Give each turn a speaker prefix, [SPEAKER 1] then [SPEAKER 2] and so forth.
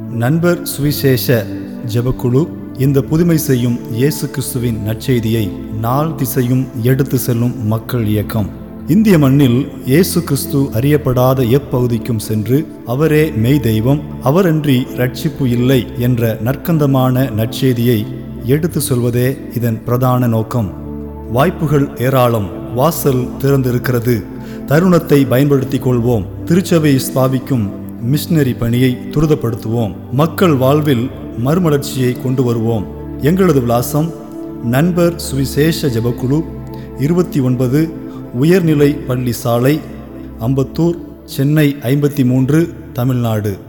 [SPEAKER 1] நண்பர் சுவிசேஷ ஜெபக்குழு இந்த புதுமை செய்யும் இயேசு கிறிஸ்துவின் நற்செய்தியை நாள் திசையும் எடுத்து செல்லும் மக்கள் இயக்கம் இந்திய மண்ணில் இயேசு கிறிஸ்து அறியப்படாத எப்பகுதிக்கும் சென்று அவரே மெய் தெய்வம் அவரன்றி ரட்சிப்பு இல்லை என்ற நற்கந்தமான நற்செய்தியை எடுத்து சொல்வதே இதன் பிரதான நோக்கம் வாய்ப்புகள் ஏராளம் வாசல் திறந்திருக்கிறது தருணத்தை பயன்படுத்திக் கொள்வோம் திருச்சபை ஸ்தாபிக்கும் மிஷனரி பணியை துரிதப்படுத்துவோம் மக்கள் வாழ்வில் மறுமலர்ச்சியை கொண்டு வருவோம் எங்களது விலாசம் நண்பர் சுவிசேஷ ஜெபக்குழு இருபத்தி ஒன்பது உயர்நிலை பள்ளி சாலை அம்பத்தூர் சென்னை ஐம்பத்தி மூன்று தமிழ்நாடு